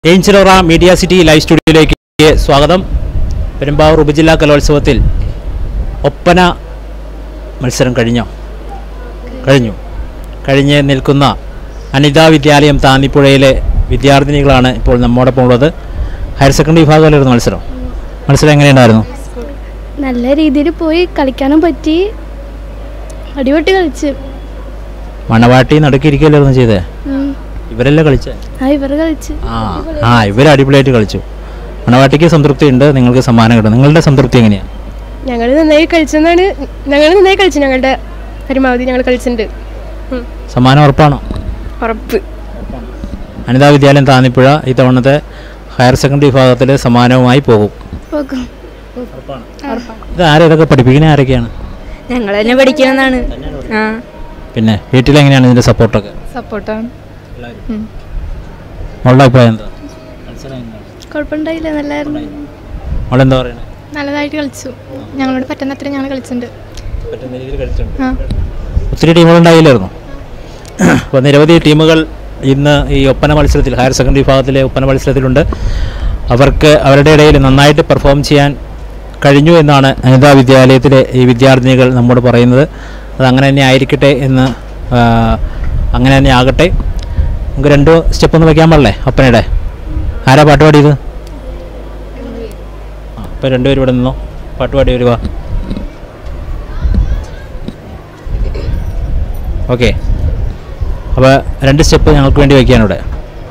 ഏഞ്ചലോറ media city live സ്റ്റുഡിയോയിലേക്ക് സ്വാഗതം പെരുമ്പാവൂർ ഉപജില്ലാ കലോത്സവത്തിൽ ഒപ്പന മത്സരം കഴിഞ്ഞോ കഴിഞ്ഞു കഴിഞ്ഞ് നിൽക്കുന്ന അനിതാ വിദ്യാലയം താന്നിപ്പുഴയിലെ വിദ്യാർത്ഥിനികളാണ് ഇപ്പോൾ നമ്മോടൊപ്പം ഉള്ളത് ഹയർ സെക്കൻഡറി വിഭാഗത്തിലായിരുന്നു മത്സരം മത്സരം എങ്ങനെയുണ്ടായിരുന്നു നല്ല രീതിയിൽ പോയി കളിക്കാനും പറ്റി അടിപൊട്ടി കളിച്ച് മണവാട്ടി നടുക്കിരിക്കുകയല്ലായിരുന്നു ചെയ്തേ ഉം. ഇവരല്ലേ കളിച്ചേ ആ ഇവർ കളിച്ച് ആ ആ ഇവർ അടിപൊളിയായിട്ട് കളിച്ചു മണവാട്ടിക്ക് സംതൃപ്തി ഉണ്ട് നിങ്ങൾക്ക് സമ്മാനം കിട്ടും നിങ്ങളുടെ സംതൃപ്തി എങ്ങനെയാണ് ഞങ്ങൾ നന്നായി കളിച്ചെന്നാണ് ഞങ്ങൾ നന്നായി കളിച്ചു ഞങ്ങളുടെ പരമാവധി ഞങ്ങൾ കളിച്ചിട്ടുണ്ട് ഉം. സമ്മാനം ഉറപ്പാണോ ഉറപ്പ് അനിതാ വിദ്യാലയം താന്നിപ്പുഴ ഇത്തവണത്തെ ഹയർ സെക്കൻഡറി വിഭാഗത്തിൽ സമ്മാനവുമായി പോകും പോകും ഇത് ആരേതൊക്കെ പഠിപ്പിക്കുന്ന ആരൊക്കെയാണ് ഞങ്ങൾ തന്നെ പഠിക്കണമെന്നാണ് ആ പിന്നെ വീട്ടിലെങ്ങനെയാണ് ഇതിൻ്റെ സപ്പോർട്ടൊക്കെ സപ്പോർട്ടാണ് മോളുടെ അഭിപ്രായം എന്താ കുഴപ്പമുണ്ടായില്ല നല്ലായിരുന്നു മോളെന്താ പറയണേ നല്ലതായിട്ട് കളിച്ചു ഞങ്ങളോട് പറ്റുന്ന അത്ര ഞങ്ങൾ കളിച്ചിട്ടുണ്ട് ആ ഒത്തിരി ടീമുകളുണ്ടായില്ലായിരുന്നു അപ്പോൾ നിരവധി ടീമുകൾ ഇന്ന് ഈ ഒപ്പന മത്സരത്തിൽ ഹയർ സെക്കൻഡറി വിഭാഗത്തിലെ ഒപ്പന മത്സരത്തിലുണ്ട് അവർക്ക് അവരുടെ ഇടയിൽ നന്നായിട്ട് പെർഫോം ചെയ്യാൻ കഴിഞ്ഞു എന്നാണ് അനിതാ വിദ്യാലയത്തിലെ ഈ വിദ്യാർത്ഥിനികൾ നമ്മോട് പറയുന്നത് അത് അങ്ങനെ തന്നെ ആയിരിക്കട്ടെ എന്ന് ആ, അങ്ങനെ തന്നെ ആകട്ടെ നമുക്ക് രണ്ട് സ്റ്റെപ്പ് ഒന്ന് വയ്ക്കാൻ പാടില്ലേ ഒപ്പനയുടെ ആരാ പാട്ട് പാടിയത് ആ അപ്പോൾ രണ്ടുപേരും ഇവിടെ നിന്നോ പാട്ട് പാടി വരുക ഓക്കെ അപ്പോൾ രണ്ട് സ്റ്റെപ്പ് ഞങ്ങൾക്ക് വേണ്ടി വയ്ക്കുകയാണ് ഇവിടെ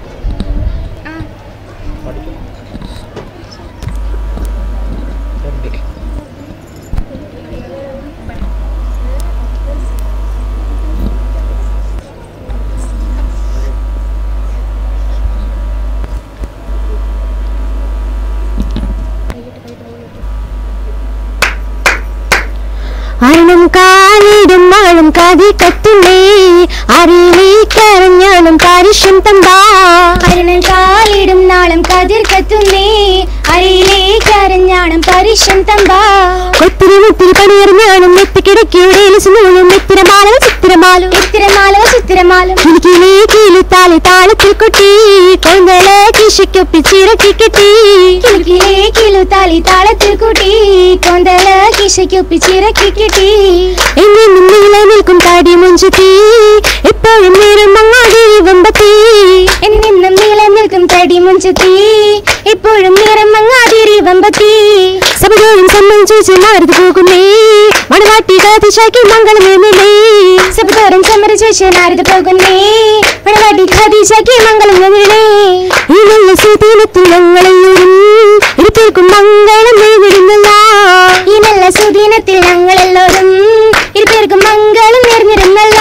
അരണം കാലിടും ആഴം കതി കത്തുന്നേ അറിയിലേക്കറിഞ്ഞാലും പാരിഷം തമ്പാ അരണം കാലിടും നാളം കതിർ കത്തുന്നേ അരയിലേക്കരഞ്ഞാണം പരിശം തമ്പാ ഒത്തിരി മുത്തിരി പണിയറിഞ്ഞാലും എത്തിക്കിടക്കിയുടെ നൂലും എത്തിരമാലോ ചിത്തിരമാലോ ചിത്തിരമാലോ ചിത്തിരമാലോ കിളിക്കിലേ കീലിത്താലി താളത്തിൽ കൊട്ടി കൊന്തലെ കിശയ്ക്കൊപ്പി ചിരട്ടി കെട്ടി കിലുക്കിലേ കിലുത്താലി താളത്തിൽ കൂട്ടി കൊന്തല കിശയ്ക്കൊപ്പി ചിറക്കി കിട്ടി എന്നെന്നും നിലനിൽക്കും താടി മുഞ്ചത്തി എപ്പോഴും നേരം അങ്ങാടി വമ്പത്തി എന്നെന്നും നിലനിൽക്കും തടി മുഞ്ചത്തി ഇപ്പോഴും നിറം മങ്ങാതിരി വമ്പത്തി സഭയോടും സംബന്ധിച്ച് മാറുതു പോകുന്നേ മണവാട്ടി കാതിശാക്കി മംഗളമേമേ സബുതോറും സമര ചോദിച്ചാരിത് പോകുന്നേ പണവാട്ടി ഖദീജയ്ക്ക് മംഗളം വന്നിടേ ഈ നല്ല സുദീനത്തിൽ ഞങ്ങളെല്ലോരും ഇരുത്തേക്കും മംഗളം നേരിടുന്നില്ല ഈ നല്ല സുദീനത്തിൽ ഞങ്ങളെല്ലാവരും ഇരുപേർക്കും മംഗളം നേർന്നിരുന്നല്ല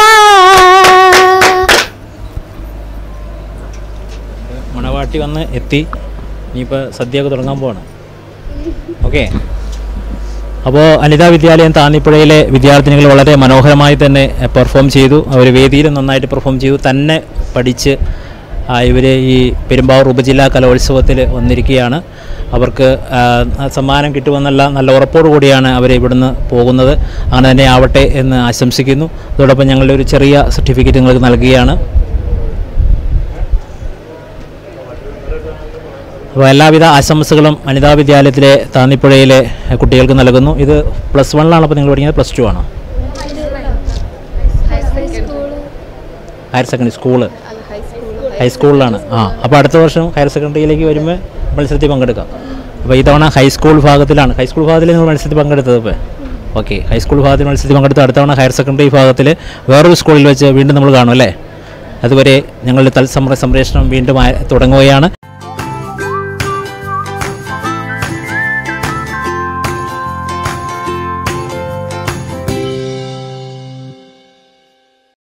മണവാട്ടി വന്ന് എത്തി ഇനിയിപ്പോൾ സദ്യയൊക്കെ തുടങ്ങാൻ പോവാണ് ഓക്കെ അപ്പോൾ അനിതാ വിദ്യാലയം താന്നിപ്പുഴയിലെ വിദ്യാർത്ഥിനികൾ വളരെ മനോഹരമായി തന്നെ പെർഫോം ചെയ്തു അവർ വേദിയിൽ നന്നായിട്ട് പെർഫോം ചെയ്തു തന്നെ പഠിച്ച് ഇവർ ഈ പെരുമ്പാവൂർ ഉപജില്ലാ കലോത്സവത്തിൽ വന്നിരിക്കുകയാണ് അവർക്ക് ആ, ആ സമ്മാനം കിട്ടുമെന്നുള്ള നല്ല ഉറപ്പോടു കൂടിയാണ് അവർ ഇവിടുന്ന് പോകുന്നത് അങ്ങനെ തന്നെ ആവട്ടെ എന്ന് ആശംസിക്കുന്നു അതോടൊപ്പം ഞങ്ങളുടെ ഒരു ചെറിയ സർട്ടിഫിക്കറ്റ് നിങ്ങൾക്ക് നൽകുകയാണ് അപ്പോൾ എല്ലാവിധ ആശംസകളും അനിതാ വിദ്യാലയത്തിലെ താന്നിപ്പുഴയിലെ കുട്ടികൾക്ക് നൽകുന്നു ഇത് പ്ലസ് വണ്ണിലാണ് അപ്പോൾ നിങ്ങൾ പഠിക്കുന്നത് പ്ലസ് ടു ആണോ ഹയർ സെക്കൻഡറി സ്കൂള് ഹൈസ്കൂളിലാണ് ആ അപ്പോൾ അടുത്ത വർഷം ഹയർ സെക്കൻഡറിയിലേക്ക് വരുമ്പോൾ മത്സരത്തിൽ പങ്കെടുക്കാം അപ്പോൾ ഈ തവണ ഹൈസ്കൂൾ വിഭാഗത്തിലാണ് ഹൈസ്കൂൾ വിഭാഗത്തിൽ നിങ്ങൾ മത്സരത്തിൽ പങ്കെടുത്തത് ഇപ്പോൾ ഓക്കെ ഹൈസ്കൂൾ വിഭാഗത്തിൽ മത്സരത്തിൽ പങ്കെടുത്ത് അടുത്ത തവണ ഹയർ സെക്കൻഡറി വിഭാഗത്തിൽ വേറൊരു സ്കൂളിൽ വെച്ച് വീണ്ടും നമ്മൾ കാണും അല്ലേ അതുവരെ ഞങ്ങളുടെ തത്സമര സംപ്രേഷണം വീണ്ടും ആ- തുടങ്ങുകയാണ്